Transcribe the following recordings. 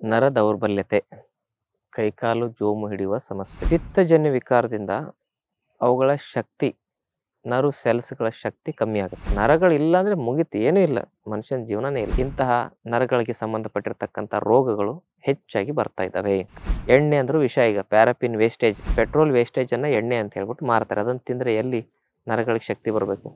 ನರ ದೌರ್ಬಲ್ಯತೆ ಕೈಕಾಲು ಜೋಮು ಹಿಡಿಯುವ ಸಮಸ್ಯೆ ಪಿತ್ತಜನ್ಯ ವಿಕಾರದಿಂದ ಅವುಗಳ ಶಕ್ತಿ ನರು ಸೆಲ್ಸ್ಗಳ ಶಕ್ತಿ ಕಮ್ಮಿ ಆಗುತ್ತೆ ನರಗಳಿಲ್ಲ ಅಂದ್ರೆ ಮುಗಿತು ಏನೂ ಇಲ್ಲ ಮನುಷ್ಯನ ಜೀವನನೇ ಇಲ್ಲ ಇಂತಹ ನರಗಳಿಗೆ ಸಂಬಂಧಪಟ್ಟಿರ್ತಕ್ಕಂಥ ರೋಗಗಳು ಹೆಚ್ಚಾಗಿ ಬರ್ತಾ ಇದ್ದಾವೆ ಎಣ್ಣೆ ಅಂದ್ರೂ ವಿಷ ಈಗ ಪ್ಯಾರಾಪಿನ್ ವೇಸ್ಟೇಜ್ ಪೆಟ್ರೋಲ್ ವೇಸ್ಟೇಜ್ ಅನ್ನ ಎಣ್ಣೆ ಅಂತ ಹೇಳ್ಬಿಟ್ಟು ಮಾರ್ತಾರೆ ಅದನ್ನ ತಿಂದ್ರೆ ಎಲ್ಲಿ ನರಗಳಿಗೆ ಶಕ್ತಿ ಬರಬೇಕು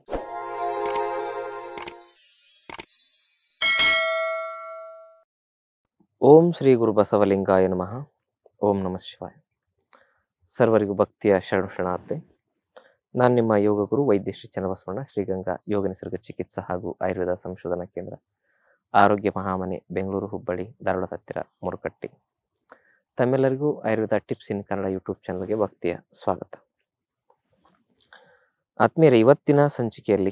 ಓಂ ಶ್ರೀ ಗುರು ಬಸವಲಿಂಗಾಯ ನಮಃ ಓಂ ನಮಃ ಶಿವಾಯ ಸರ್ವರಿಗೂ ಭಕ್ತಿಯ ಶರಣು ಶರಣಾರ್ಥಿ ನಾನು ನಿಮ್ಮ ಯೋಗ ಗುರು ವೈದ್ಯ ಶ್ರೀ ಚನ್ನಬಸವಣ್ಣ ಶ್ರೀಗಂಗಾ ಯೋಗ ನಿಸರ್ಗ ಚಿಕಿತ್ಸಾ ಹಾಗೂ ಆಯುರ್ವೇದ ಸಂಶೋಧನಾ ಕೇಂದ್ರ ಆರೋಗ್ಯ ಮಹಾಮನೆ ಬೆಂಗಳೂರು ಹುಬ್ಬಳ್ಳಿ ಧಾರವಾಡ ಹತ್ತಿರ ಮುರುಕಟ್ಟಿ ತಮ್ಮೆಲ್ಲರಿಗೂ Ayurveda tips in Kannada YouTube ಚಾನಲ್ಗೆ ಭಕ್ತಿಯ ಸ್ವಾಗತ ಆತ್ಮೀಯರ ಇವತ್ತಿನ ಸಂಚಿಕೆಯಲ್ಲಿ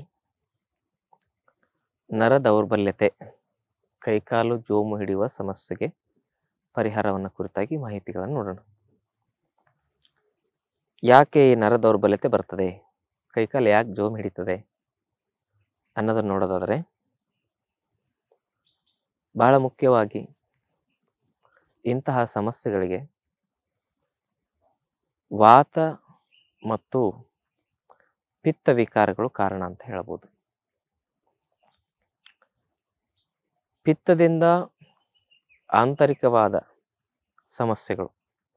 ನರ ದೌರ್ಬಲ್ಯತೆ ಕೈಕಾಲು ಜೋಮು ಹಿಡಿಯುವ ಸಮಸ್ಯೆಗೆ ಪರಿಹಾರವನ್ನು ಕುರಿತಾಗಿ ಮಾಹಿತಿಗಳನ್ನು ನೋಡೋಣ ಯಾಕೆ ಈ ನರ ದೌರ್ಬಲ್ಯತೆ ಬರ್ತದೆ ಕೈಕಾಲು ಯಾಕೆ ಜೋಮ್ ಹಿಡಿತದೆ ಅನ್ನೋದನ್ನು ನೋಡೋದಾದರೆ ಬಹಳ ಮುಖ್ಯವಾಗಿ ಇಂತಹ ಸಮಸ್ಯೆಗಳಿಗೆ ವಾತ ಮತ್ತು ಪಿತ್ತ ವಿಕಾರಗಳು ಕಾರಣ ಅಂತ ಹೇಳ್ಬೋದು ಪಿತ್ತದಿಂದ ಆಂತರಿಕವಾದ ಸಮಸ್ಯೆಗಳು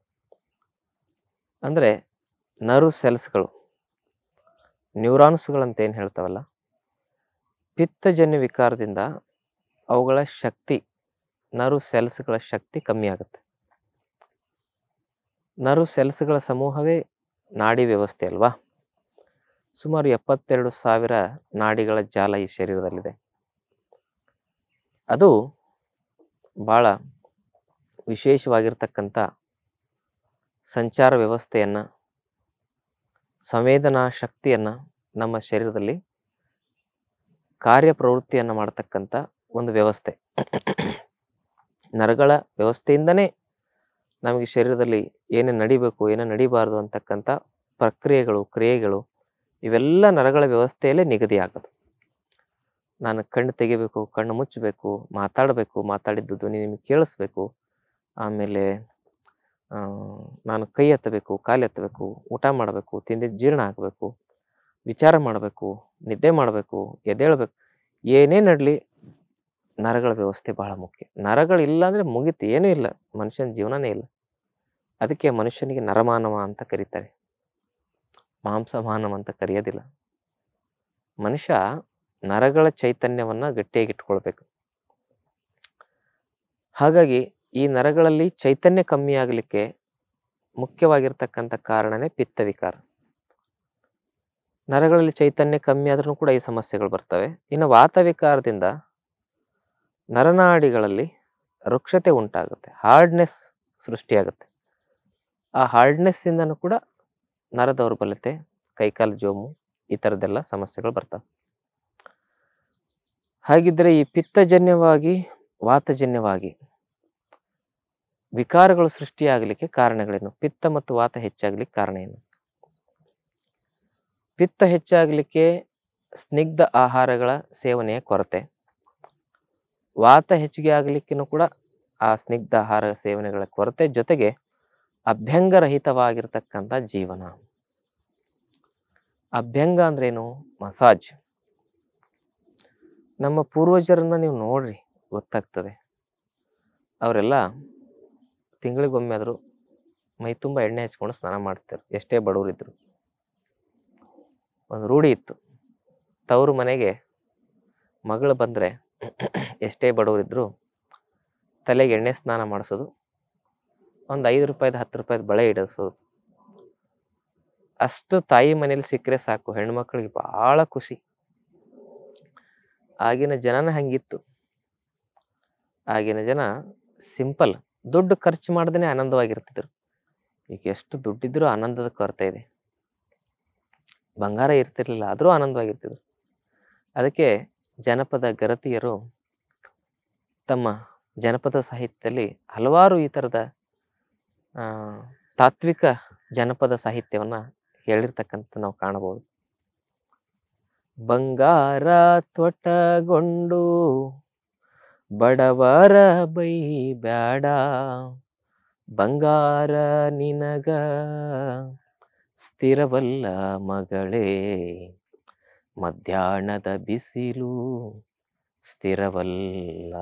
ಅಂದರೆ ನರು ಸೆಲ್ಸ್ಗಳು ನ್ಯೂರಾನ್ಸ್ಗಳಂತ ಏನು ಹೇಳ್ತಾವಲ್ಲ ಪಿತ್ತಜನ್ಯ ವಿಕಾರದಿಂದ ಅವುಗಳ ಶಕ್ತಿ ನರು ಸೆಲ್ಸ್ಗಳ ಶಕ್ತಿ ಕಮ್ಮಿ ಆಗುತ್ತೆ ನರು ಸೆಲ್ಸ್ಗಳ ಸಮೂಹವೇ ನಾಡಿ ವ್ಯವಸ್ಥೆ ಅಲ್ವಾ ಸುಮಾರು ಎಪ್ಪತ್ತೆರಡು ಸಾವಿರ ನಾಡಿಗಳ ಜಾಲ ಈ ಶರೀರದಲ್ಲಿದೆ ಅದು ಬಹಳ ವಿಶೇಷವಾಗಿರ್ತಕ್ಕಂಥ ಸಂಚಾರ ವ್ಯವಸ್ಥೆಯನ್ನು ಸಂವೇದನಾ ಶಕ್ತಿಯನ್ನು ನಮ್ಮ ಶರೀರದಲ್ಲಿ ಕಾರ್ಯಪ್ರವೃತ್ತಿಯನ್ನು ಮಾಡತಕ್ಕಂಥ ಒಂದು ವ್ಯವಸ್ಥೆ ನರಗಳ ವ್ಯವಸ್ಥೆಯಿಂದನೇ ನಮಗೆ ಶರೀರದಲ್ಲಿ ಏನೇ ನಡಿಬೇಕು ಏನೇ ನಡಿಬಾರ್ದು ಅಂತಕ್ಕಂಥ ಪ್ರಕ್ರಿಯೆಗಳು ಕ್ರಿಯೆಗಳು ಇವೆಲ್ಲ ನರಗಳ ವ್ಯವಸ್ಥೆಯಲ್ಲೇ ನಿಗದಿ ಆಗೋದು ನಾನು ಕಣ್ಣು ತೆಗಿಬೇಕು ಕಣ್ಣು ಮುಚ್ಚಬೇಕು ಮಾತಾಡಬೇಕು ಮಾತಾಡಿದ್ದು ಧ್ವನಿ ನಿಮಗೆ ಕೇಳಿಸ್ಬೇಕು ಆಮೇಲೆ ನಾನು ಕೈ ಎತ್ತಬೇಕು ಕಾಲು ಎತ್ತಬೇಕು ಊಟ ಮಾಡಬೇಕು ತಿಂದಿದ್ದು ಜೀರ್ಣ ಆಗಬೇಕು ವಿಚಾರ ಮಾಡಬೇಕು ನಿದ್ದೆ ಮಾಡಬೇಕು ಎದ್ದೇಳಬೇಕು ಏನೇ ನಡಲಿ ನರಗಳ ವ್ಯವಸ್ಥೆ ಬಹಳ ಮುಖ್ಯ ನರಗಳಿಲ್ಲ ಅಂದರೆ ಮುಗಿತು ಏನೂ ಇಲ್ಲ ಮನುಷ್ಯನ ಜೀವನನೇ ಇಲ್ಲ ಅದಕ್ಕೆ ಮನುಷ್ಯನಿಗೆ ನರಮಾನವ ಅಂತ ಕರೀತಾರೆ ಮಾಂಸ ಮಾನವ ಅಂತ ಕರೆಯೋದಿಲ್ಲ ಮನುಷ್ಯ ನರಗಳ ಚೈತನ್ಯವನ್ನ ಗಟ್ಟಿಯಾಗಿ ಇಟ್ಕೊಳ್ಬೇಕು ಹಾಗಾಗಿ ಈ ನರಗಳಲ್ಲಿ ಚೈತನ್ಯ ಕಮ್ಮಿ ಆಗಲಿಕ್ಕೆ ಮುಖ್ಯವಾಗಿರ್ತಕ್ಕಂಥ ಕಾರಣನೇ ಪಿತ್ತ ವಿಕಾರ ನರಗಳಲ್ಲಿ ಚೈತನ್ಯ ಕಮ್ಮಿ ಆದ್ರೂ ಕೂಡ ಈ ಸಮಸ್ಯೆಗಳು ಬರ್ತವೆ ಇನ್ನು ವಾತ ವಿಕಾರದಿಂದ ನರನಾಡಿಗಳಲ್ಲಿ ವೃಕ್ಷತೆ ಉಂಟಾಗುತ್ತೆ ಹಾರ್ಡ್ನೆಸ್ ಸೃಷ್ಟಿಯಾಗುತ್ತೆ ಆ ಹಾರ್ಡ್ನೆಸ್ ಇಂದನೂ ಕೂಡ ನರ ದೌರ್ಬಲ್ಯತೆ ಕೈಕಾಲು ಜೋಮು ಈ ಥರದ್ದೆಲ್ಲ ಸಮಸ್ಯೆಗಳು ಬರ್ತವೆ ಹಾಗಿದ್ರೆ ಈ ಪಿತ್ತಜನ್ಯವಾಗಿ ವಾತಜನ್ಯವಾಗಿ ವಿಕಾರಗಳು ಸೃಷ್ಟಿಯಾಗಲಿಕ್ಕೆ ಕಾರಣಗಳೇನು ಪಿತ್ತ ಮತ್ತು ವಾತ ಹೆಚ್ಚಾಗ್ಲಿಕ್ಕೆ ಕಾರಣ ಏನು ಪಿತ್ತ ಹೆಚ್ಚಾಗಲಿಕ್ಕೆ ಸ್ನಿಗ್ಧ ಆಹಾರಗಳ ಸೇವನೆಯ ಕೊರತೆ ವಾತ ಹೆಚ್ಚಿಗೆ ಆಗಲಿಕ್ಕೂ ಕೂಡ ಆ ಸ್ನಿಗ್ಧ ಆಹಾರ ಸೇವನೆಗಳ ಕೊರತೆ ಜೊತೆಗೆ ಅಭ್ಯಂಗರಹಿತವಾಗಿರ್ತಕ್ಕಂಥ ಜೀವನ ಅಭ್ಯಂಗ ಅಂದ್ರೇನು ಮಸಾಜ್ ನಮ್ಮ ಪೂರ್ವಜರನ್ನ ನೀವು ನೋಡ್ರಿ ಗೊತ್ತಾಗ್ತದೆ ಅವರೆಲ್ಲ ತಿಂಗಳಿಗೊಮ್ಮೆ ಆದರೂ ಮೈ ತುಂಬ ಎಣ್ಣೆ ಹಚ್ಕೊಂಡು ಸ್ನಾನ ಮಾಡ್ತಾರೆ ಎಷ್ಟೇ ಬಡವರಿದ್ರು ಒಂದು ರೂಢಿ ಇತ್ತು ತವರು ಮನೆಗೆ ಮಗಳು ಬಂದರೆ ಎಷ್ಟೇ ಬಡವರಿದ್ರು ತಲೆಗೆ ಎಣ್ಣೆ ಸ್ನಾನ ಮಾಡಿಸೋದು ಒಂದು ಐದು ರೂಪಾಯ್ದು ಹತ್ತು ರೂಪಾಯ್ದು ಬಳೆ ಇಡಿಸೋದು ಅಷ್ಟು ತಾಯಿ ಮನೇಲಿ ಸಿಕ್ಕರೆ ಸಾಕು ಹೆಣ್ಮಕ್ಳಿಗೆ ಭಾಳ ಖುಷಿ ಆಗಿನ ಜನನ ಹಂಗಿತ್ತು ಆಗಿನ ಜನ ಸಿಂಪಲ್ ದುಡ್ಡು ಖರ್ಚು ಮಾಡ್ದೇ ಆನಂದವಾಗಿರ್ತಿದ್ರು ಈಗ ಎಷ್ಟು ದುಡ್ಡಿದ್ರೂ ಆನಂದದ ಕೊರತೆ ಇದೆ ಬಂಗಾರ ಇರ್ತಿರ್ಲಿಲ್ಲ ಆದರೂ ಆನಂದವಾಗಿರ್ತಿದ್ರು ಅದಕ್ಕೆ ಜನಪದ ಗರತಿಯರು ತಮ್ಮ ಜನಪದ ಸಾಹಿತ್ಯದಲ್ಲಿ ಹಲವಾರು ಈ ಥರದ ತಾತ್ವಿಕ ಜನಪದ ಸಾಹಿತ್ಯವನ್ನ ಹೇಳಿರ್ತಕ್ಕಂಥ ನಾವು ಕಾಣಬಹುದು ಬಂಗಾರ ತೊಟಗೊಂಡು ಬಡವರ ಬೈ ಬ್ಯಾಡ ಬಂಗಾರ ನಿನಗ ಸ್ಥಿರವಲ್ಲ ಮಗಳೇ ಮಧ್ಯಾಹ್ನದ ಬಿಸಿಲು ಸ್ಥಿರವಲ್ಲ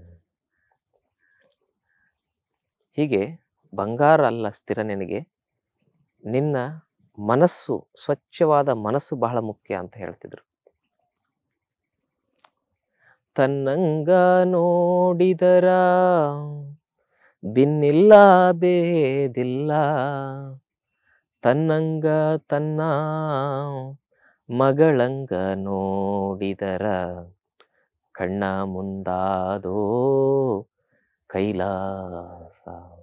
ಹೀಗೆ ಬಂಗಾರ ಅಲ್ಲ ಸ್ಥಿರ ನಿನಗೆ ನಿನ್ನ ಮನಸ್ಸು ಸ್ವಚ್ಛವಾದ ಮನಸ್ಸು ಬಹಳ ಮುಖ್ಯ ಅಂತ ಹೇಳ್ತಿದ್ರು ತನ್ನಂಗ ನೋಡಿದರ ಬಿನ್ನಿಲ್ಲ ಬೇದಿಲ್ಲ ತನ್ನಂಗ ತನ್ನ ಮಗಳಂಗ ನೋಡಿದರ ಕಣ್ಣ ಮುಂದಾದೋ ಕೈಲಾಸ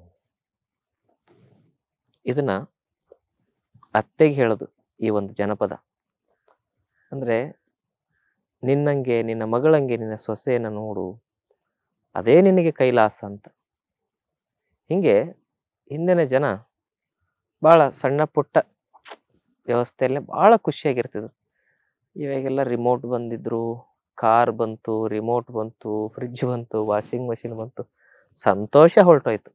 ಇದನ್ನ ಅತ್ತೆಗೆ ಹೇಳೋದು ಈ ಒಂದು ಜನಪದ ಅಂದ್ರೆ ನಿನ್ನಂಗೆ ನಿನ್ನ ಮಗಳಂಗೆ ನಿನ್ನ ಸೊಸೆಯನ್ನ ನೋಡು ಅದೇ ನಿನಗೆ ಕೈಲಾಸ ಅಂತ ಹಿಂಗೆ ಹಿಂದಿನ ಜನ ಬಹಳ ಸಣ್ಣ ಪುಟ್ಟ ವ್ಯವಸ್ಥೆಯಲ್ಲೇ ಬಹಳ ಖುಷಿಯಾಗಿರ್ತಿದ್ರು ಇವಾಗೆಲ್ಲ ರಿಮೋಟ್ ಬಂದಿದ್ರು ಕಾರ್ ಬಂತು ರಿಮೋಟ್ ಬಂತು ಫ್ರಿಡ್ಜ್ ಬಂತು ವಾಷಿಂಗ್ ಮಷಿನ್ ಬಂತು ಸಂತೋಷ ಹೊರಟೋಯ್ತು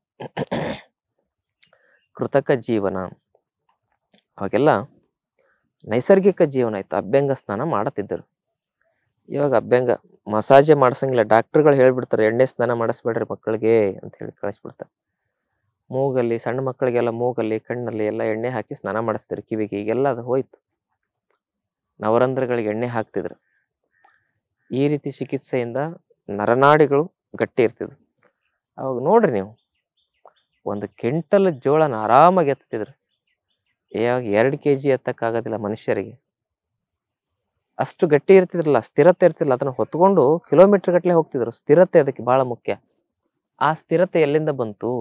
ಕೃತಕ ಜೀವನ ಅವಾಗೆಲ್ಲ ನೈಸರ್ಗಿಕ ಜೀವನ ಇತ್ತು ಅಭ್ಯಂಗ ಸ್ನಾನ ಮಾಡತ್ತಿದ್ದರು ಇವಾಗ ಅಭ್ಯಂಗ ಮಸಾಜೆ ಮಾಡ್ಸಂಗಿಲ್ಲ ಡಾಕ್ಟರ್ಗಳು ಹೇಳ್ಬಿಡ್ತಾರೆ ಎಣ್ಣೆ ಸ್ನಾನ ಮಾಡಿಸ್ಬೇಡ್ರಿ ಮಕ್ಕಳಿಗೆ ಅಂತ ಹೇಳಿ ಕಳಿಸ್ಬಿಡ್ತಾರೆ ಮೂಗಲ್ಲಿ ಸಣ್ಣ ಮಕ್ಕಳಿಗೆಲ್ಲ ಮೂಗಲ್ಲಿ ಕಣ್ಣಲ್ಲಿ ಎಲ್ಲ ಎಣ್ಣೆ ಹಾಕಿ ಸ್ನಾನ ಮಾಡಿಸ್ತಾರೆ ಕಿವಿಗೆ ಈಗೆಲ್ಲ ಅದು ಹೋಯ್ತು ನವರಂಧ್ರಗಳಿಗೆ ಎಣ್ಣೆ ಹಾಕ್ತಿದ್ರು ಈ ರೀತಿ ಚಿಕಿತ್ಸೆಯಿಂದ ನರನಾಡಿಗಳು ಗಟ್ಟಿ ಇರ್ತಿದ್ವು ಅವಾಗ ನೋಡ್ರಿ ನೀವು ಒಂದು ಕ್ವಿಂಟಲ್ ಜೋಳನ ಆರಾಮಾಗಿ ಎತ್ತಿದ್ರು ಇವಾಗ ಎರಡು ಕೆ ಜಿ ಎತ್ತಕ್ಕಾಗೋದಿಲ್ಲ ಮನುಷ್ಯರಿಗೆ ಅಷ್ಟು ಗಟ್ಟಿ ಇರ್ತಿದ್ರಲ್ಲ ಸ್ಥಿರತೆ ಇರ್ತಿಲ್ಲ ಅದನ್ನ ಹೊತ್ಕೊಂಡು ಕಿಲೋಮೀಟರ್ ಗಟ್ಟಲೆ ಹೋಗ್ತಿದ್ರು ಸ್ಥಿರತೆ ಅದಕ್ಕೆ ಬಹಳ ಮುಖ್ಯ ಆ ಸ್ಥಿರತೆ ಎಲ್ಲಿಂದ ಬಂತು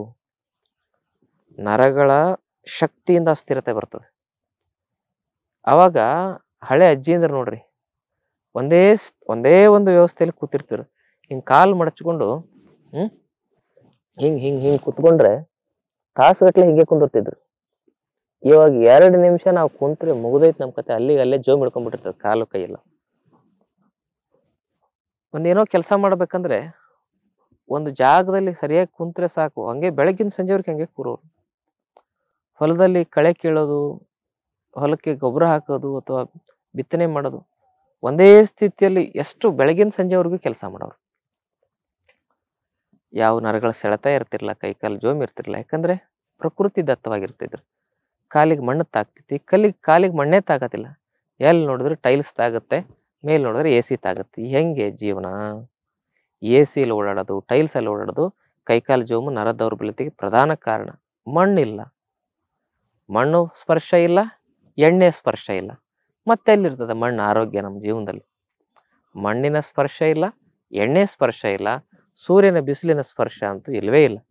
ನರಗಳ ಶಕ್ತಿಯಿಂದ ಆ ಸ್ಥಿರತೆ ಬರ್ತದೆ ಅವಾಗ ಹಳೆ ಅಜ್ಜಿ ಅಂದ್ರೆ ನೋಡ್ರಿ ಒಂದೇ ಸ್- ಒಂದೇ ಒಂದು ವ್ಯವಸ್ಥೆಯಲ್ಲಿ ಕೂತಿರ್ತಿರು ಹಿಂಗ್ ಕಾಲ್ ಮಡಚ್ಕೊಂಡು ಹ್ಮ್ ಹಿಂಗ್ ಹಿಂಗ್ ಹಿಂಗ್ ಕುತ್ಕೊಂಡ್ರೆ ತಾಸುಗಟ್ಲೆ ಹಿಂಗೆ ಕುಂದಿರ್ತಿದ್ರು ಇವಾಗ ಎರಡು ನಿಮಿಷ ನಾವು ಕುಂತ್ರೆ ಮುಗ್ದೈತ್ ನಮ್ ಕತೆ ಅಲ್ಲಿಗೆ ಅಲ್ಲೇ ಜೋ ಹಿಡ್ಕೊಂಡ್ಬಿಟ್ಟಿರ್ತದೆ ಕಾಲು ಕೈಯೆಲ್ಲ ಒಂದೇನೋ ಕೆಲಸ ಮಾಡ್ಬೇಕಂದ್ರೆ ಒಂದು ಜಾಗದಲ್ಲಿ ಸರಿಯಾಗಿ ಕುಂತ್ರೆ ಸಾಕು ಹಂಗೆ ಬೆಳಗಿನ ಸಂಜೆವರೆಗೆ ಹಂಗೆ ಕೂರೋರು ಹೊಲದಲ್ಲಿ ಕಳೆ ಕೀಳೋದು ಹೊಲಕ್ಕೆ ಗೊಬ್ಬರ ಹಾಕೋದು ಅಥವಾ ಬಿತ್ತನೆ ಮಾಡೋದು ಒಂದೇ ಸ್ಥಿತಿಯಲ್ಲಿ ಎಷ್ಟು ಬೆಳಗಿನ ಸಂಜೆವರೆಗೂ ಕೆಲಸ ಮಾಡೋರು ಯಾವ ನರಗಳ ಸೆಳೆತ ಇರ್ತಿರ್ಲಿಲ್ಲ ಕೈಕಾಲು ಜೋಮ್ ಇರ್ತಿರ್ಲಿಲ್ಲ ಯಾಕಂದ್ರೆ ಪ್ರಕೃತಿ ದತ್ತವಾಗಿರ್ತಿದ್ರು ಕಾಲಿಗೆ ಮಣ್ಣು ತಾಗ್ತೈತಿ ಕಲ್ಲಿಗೆ ಕಾಲಿಗೆ ಮಣ್ಣೇ ತಾಗತ್ತಿಲ್ಲ ಎಲ್ಲಿ ನೋಡಿದ್ರೆ ಟೈಲ್ಸ್ ತಾಗುತ್ತೆ ಮೇಲ್ ನೋಡಿದ್ರೆ ಎ ಸಿ ತಾಗುತ್ತೆ ಹೆಂಗೆ ಜೀವನ ಎ ಸಿಲಿ ಓಡಾಡೋದು ಟೈಲ್ಸ್ ಅಲ್ಲಿ ಓಡಾಡೋದು ಕೈಕಾಲು ಜೋಮು ನರ ದೌರ್ಬಲ್ಯತೆಗೆ ಪ್ರಧಾನ ಕಾರಣ ಮಣ್ಣಿಲ್ಲ ಮಣ್ಣು ಸ್ಪರ್ಶ ಇಲ್ಲ ಎಣ್ಣೆ ಸ್ಪರ್ಶ ಇಲ್ಲ ಮತ್ತೆ ಎಲ್ಲಿರ್ತದೆ ಮಣ್ಣು ಆರೋಗ್ಯ ನಮ್ಮ ಜೀವನದಲ್ಲಿ ಮಣ್ಣಿನ ಸ್ಪರ್ಶ ಇಲ್ಲ ಎಣ್ಣೆ ಸ್ಪರ್ಶ ಇಲ್ಲ ಸೂರ್ಯನ ಬಿಸಿಲಿನ ಸ್ಪರ್ಶ ಅಂತೂ ಇಲ್ವೇ ಇಲ್ಲ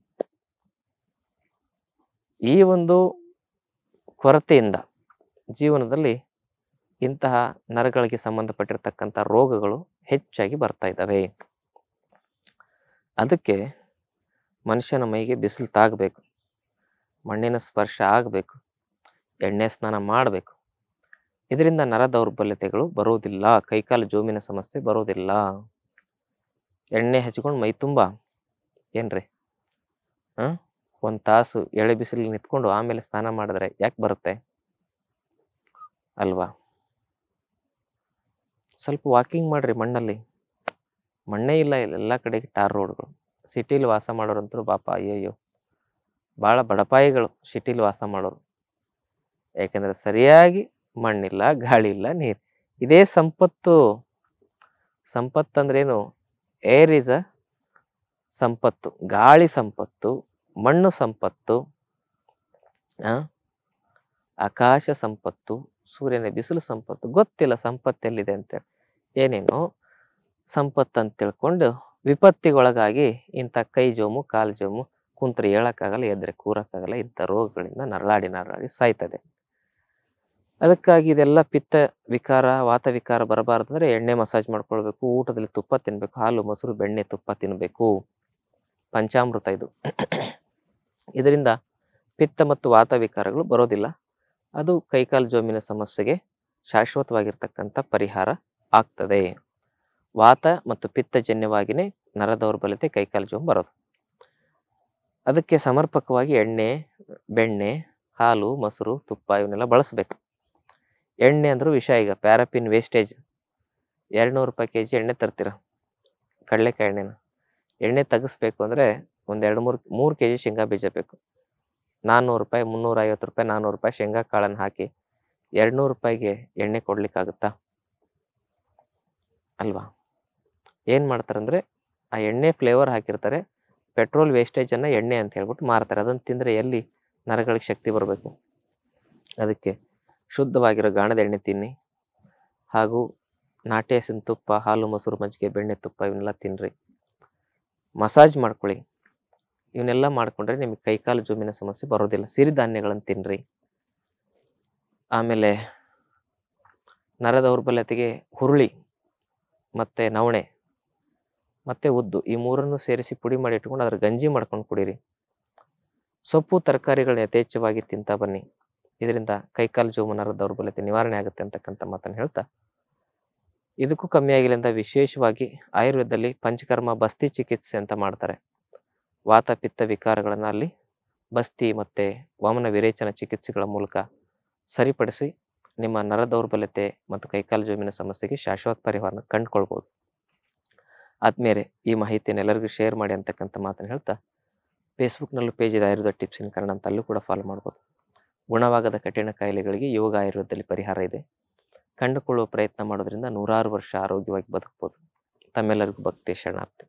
ಈ ಒಂದು ಕೊರತೆಯಿಂದ ಜೀವನದಲ್ಲಿ ಇಂತಹ ನರಗಳಿಗೆ ಸಂಬಂಧಪಟ್ಟಿರ್ತಕ್ಕಂಥ ರೋಗಗಳು ಹೆಚ್ಚಾಗಿ ಬರ್ತಾ ಇದ್ದಾವೆ ಅದಕ್ಕೆ ಮನುಷ್ಯನ ಮೈಗೆ ಬಿಸಿಲು ತಾಗಬೇಕು ಮಣ್ಣಿನ ಸ್ಪರ್ಶ ಆಗಬೇಕು ಎಣ್ಣೆ ಸ್ನಾನ ಮಾಡಬೇಕು ಇದರಿಂದ ನರ ದೌರ್ಬಲ್ಯತೆಗಳು ಬರೋದಿಲ್ಲ ಕೈಕಾಲು ಜೋಮಿನ ಸಮಸ್ಯೆ ಬರೋದಿಲ್ಲ ಎಣ್ಣೆ ಹಚ್ಕೊಂಡು ಮೈ ತುಂಬ ಏನ್ರಿ ಆ ಒಂದು ತಾಸು ಎಳೆ ಬಿಸಿಲಿಗೆ ನಿಂತ್ಕೊಂಡು ಆಮೇಲೆ ಸ್ನಾನ ಮಾಡಿದ್ರೆ ಯಾಕೆ ಬರುತ್ತೆ ಅಲ್ವಾ ಸ್ವಲ್ಪ ವಾಕಿಂಗ್ ಮಾಡ್ರಿ ಮಣ್ಣಲ್ಲಿ ಮಣ್ಣೇ ಇಲ್ಲ ಇಲ್ಲ ಎಲ್ಲ ಕಡೆಗೆ ಟಾರ್ ರೋಡ್ಗಳು ಸಿಟಿಲಿ ವಾಸ ಮಾಡೋರಂತೂ ಪಾಪ ಅಯ್ಯಯ್ಯೋ ಭಾಳ ಬಡಪಾಯಿಗಳು ಸಿಟಿಲಿ ವಾಸ ಮಾಡೋರು ಯಾಕಂದ್ರೆ ಸರಿಯಾಗಿ ಮಣ್ಣಿಲ್ಲ ಗಾಳಿ ಇಲ್ಲ ನೀರು ಇದೇ ಸಂಪತ್ತು ಸಂಪತ್ತು ಅಂದ್ರೇನು ಏರ್ ಇಸ್ ಅ ಸಂಪತ್ತು ಗಾಳಿ ಸಂಪತ್ತು ಮಣ್ಣು ಸಂಪತ್ತು ಆ ಆಕಾಶ ಸಂಪತ್ತು ಸೂರ್ಯನ ಬಿಸಿಲು ಸಂಪತ್ತು ಗೊತ್ತಿಲ್ಲ ಸಂಪತ್ತು ಎಲ್ಲಿದೆ ಅಂತ ಏನೇನೋ ಸಂಪತ್ತು ಅಂತ ತಿಳ್ಕೊಂಡು ವಿಪತ್ತಿಗೊಳಗಾಗಿ ಇಂಥ ಕೈ ಜೋಮು ಕಾಲು ಜೋಮು ಕುಂತ್ರೆ ಹೇಳಕ್ಕಾಗಲ್ಲ ಎದ್ರೆ ಕೂರಕ್ಕಾಗಲ್ಲ ಇಂಥ ರೋಗಗಳಿಂದ ನರಳಾಡಿ ನರಳಾಡಿ ಸಾಯ್ತದೆ ಅದಕ್ಕಾಗಿ ಇದೆಲ್ಲ ಪಿತ್ತ ವಿಕಾರ ವಾತ ವಿಕಾರ ಬರಬಾರ್ದಂದ್ರೆ ಎಣ್ಣೆ ಮಸಾಜ್ ಮಾಡ್ಕೊಳ್ಬೇಕು ಊಟದಲ್ಲಿ ತುಪ್ಪ ತಿನ್ಬೇಕು ಹಾಲು ಮೊಸರು ಬೆಣ್ಣೆ ತುಪ್ಪ ತಿನ್ಬೇಕು ಪಂಚಾಮೃತ ಇದು ಇದರಿಂದ ಪಿತ್ತ ಮತ್ತು ವಾತ ವಿಕಾರಗಳು ಬರೋದಿಲ್ಲ ಅದು ಕೈಕಾಲು ಜೋಮಿನ ಸಮಸ್ಯೆಗೆ ಶಾಶ್ವತವಾಗಿರ್ತಕ್ಕಂಥ ಪರಿಹಾರ ಆಗ್ತದೆ ವಾತ ಮತ್ತು ಪಿತ್ತಜನ್ಯವಾಗಿನೇ ನರ ದೌರ್ಬಲ್ಯತೆ ಕೈಕಾಲು ಜೋಮ್ ಬರೋದು ಅದಕ್ಕೆ ಸಮರ್ಪಕವಾಗಿ ಎಣ್ಣೆ ಬೆಣ್ಣೆ ಹಾಲು ಮೊಸರು ತುಪ್ಪ ಇವನ್ನೆಲ್ಲ ಬಳಸಬೇಕು ಎಣ್ಣೆ ಅಂದರೂ ವಿಷ ಈಗ ಪ್ಯಾರಾಪಿನ್ ವೇಸ್ಟೇಜ್ ಎರಡು ನೂರು ರೂಪಾಯಿ ಕೆ ಜಿ ಎಣ್ಣೆ ತರ್ತೀರ ಕಡಲೆಕಾಯಿ ಎಣ್ಣೆನ ಎಣ್ಣೆ ತೆಗಿಸ್ಬೇಕು ಅಂದರೆ ಒಂದು ಎರಡು ಮೂರು ಮೂರು ಕೆ ಜಿ ಶೇಂಗಾ ಬೀಜ ಬೇಕು ನಾನ್ನೂರು ರೂಪಾಯಿ ಮುನ್ನೂರ ಐವತ್ತು ರೂಪಾಯಿ ನಾನ್ನೂರು ರೂಪಾಯಿ ಶೇಂಗಾ ಕಾಳನ್ನು ಹಾಕಿ ಎರಡು ನೂರು ರೂಪಾಯಿಗೆ ಎಣ್ಣೆ ಕೊಡ್ಲಿಕ್ಕಾಗುತ್ತಾ ಅಲ್ವಾ ಏನು ಮಾಡ್ತಾರಂದ್ರೆ ಆ ಎಣ್ಣೆ ಫ್ಲೇವರ್ ಹಾಕಿರ್ತಾರೆ ಪೆಟ್ರೋಲ್ ವೇಸ್ಟೇಜನ್ನು ಎಣ್ಣೆ ಅಂತ ಹೇಳ್ಬಿಟ್ಟು ಮಾರ್ತಾರೆ ಅದನ್ನು ತಿಂದರೆ ಎಲ್ಲಿ ನರಗಳಿಗೆ ಶಕ್ತಿ ಬರಬೇಕು ಅದಕ್ಕೆ ಶುದ್ಧವಾಗಿರೋ ಗಾಣದ ಎಣ್ಣೆ ತಿನ್ನಿ ಹಾಗೂ ನಾಟಿ ಹಸಿನ ತುಪ್ಪ ಹಾಲು ಮೊಸರು ಮಜ್ಜಿಗೆ ಬೆಣ್ಣೆ ತುಪ್ಪ ಇವನ್ನೆಲ್ಲ ತಿನ್ನಿರಿ ಮಸಾಜ್ ಮಾಡ್ಕೊಳ್ಳಿ ಇವನ್ನೆಲ್ಲ ಮಾಡಿಕೊಂಡ್ರೆ ನಿಮಗೆ ಕೈಕಾಲು ಜೋಮಿನ ಸಮಸ್ಯೆ ಬರೋದಿಲ್ಲ ಸಿರಿಧಾನ್ಯಗಳನ್ನು ತಿನ್ನಿರಿ ಆಮೇಲೆ ನರ ದೌರ್ಬಲ್ಯತೆಗೆ ಹುರುಳಿ ಮತ್ತು ನವಣೆ ಮತ್ತು ಉದ್ದು ಈ ಮೂರನ್ನು ಸೇರಿಸಿ ಪುಡಿ ಮಾಡಿ ಇಟ್ಕೊಂಡು ಅದ್ರ ಗಂಜಿ ಮಾಡ್ಕೊಂಡು ಕುಡೀರಿ ಸೊಪ್ಪು ತರಕಾರಿಗಳನ್ನ ಯಥೇಚ್ಛವಾಗಿ ತಿಂತಾ ಬನ್ನಿ ಇದರಿಂದ ಕೈಕಾಲು ಜೋಮು ನರ ದೌರ್ಬಲ್ಯತೆ ನಿವಾರಣೆ ಆಗುತ್ತೆ ಅಂತಕ್ಕಂಥ ಮಾತನ್ನು ಹೇಳ್ತಾ ಇದಕ್ಕೂ ಕಮ್ಮಿ ಆಗಿಲ್ಲ ಅಂತ ವಿಶೇಷವಾಗಿ ಆಯುರ್ವೇದದಲ್ಲಿ ಪಂಚಕರ್ಮ ಬಸ್ತಿ ಚಿಕಿತ್ಸೆ ಅಂತ ಮಾಡ್ತಾರೆ ವಾತ ಪಿತ್ತ ವಿಕಾರಗಳನ್ನು ಅಲ್ಲಿ ಬಸ್ತಿ ಮತ್ತು ವಾಮನ ವಿರೇಚನ ಚಿಕಿತ್ಸೆಗಳ ಮೂಲಕ ಸರಿಪಡಿಸಿ ನಿಮ್ಮ ನರ ದೌರ್ಬಲ್ಯತೆ ಮತ್ತು ಕೈಕಾಲು ಜೋಮಿನ ಸಮಸ್ಯೆಗೆ ಶಾಶ್ವತ ಪರಿಹಾರನ ಕಂಡುಕೊಳ್ಬೋದು ಆದ್ಮೇಲೆ ಈ ಮಾಹಿತಿಯನ್ನು ಎಲ್ಲರಿಗೂ ಶೇರ್ ಮಾಡಿ ಅಂತಕ್ಕಂಥ ಮಾತನ್ನು ಹೇಳ್ತಾ ಫೇಸ್ಬುಕ್ನಲ್ಲೂ ಪೇಜ್ ಇದೆ ಆಯುರ್ವೇದ ಟಿಪ್ಸ್ ಇನ್ ಕನ್ನಡ ಅಂತ ಅಲ್ಲೂ ಕೂಡ ಫಾಲೋ ಮಾಡ್ಬೋದು ಗುಣವಾಗದ ಕಠಿಣ ಕಾಯಿಲೆಗಳಿಗೆ ಯೋಗ ಆಯುರ್ವೇದದಲ್ಲಿ ಪರಿಹಾರ ಇದೆ ಕಂಡುಕೊಳ್ಳುವ ಪ್ರಯತ್ನ ಮಾಡೋದ್ರಿಂದ ನೂರಾರು ವರ್ಷ ಆರೋಗ್ಯವಾಗಿ ಬದುಕ್ಬೋದು ತಮ್ಮೆಲ್ಲರಿಗೂ ಭಕ್ತಿ ಶರಣಾರ್ಥಿ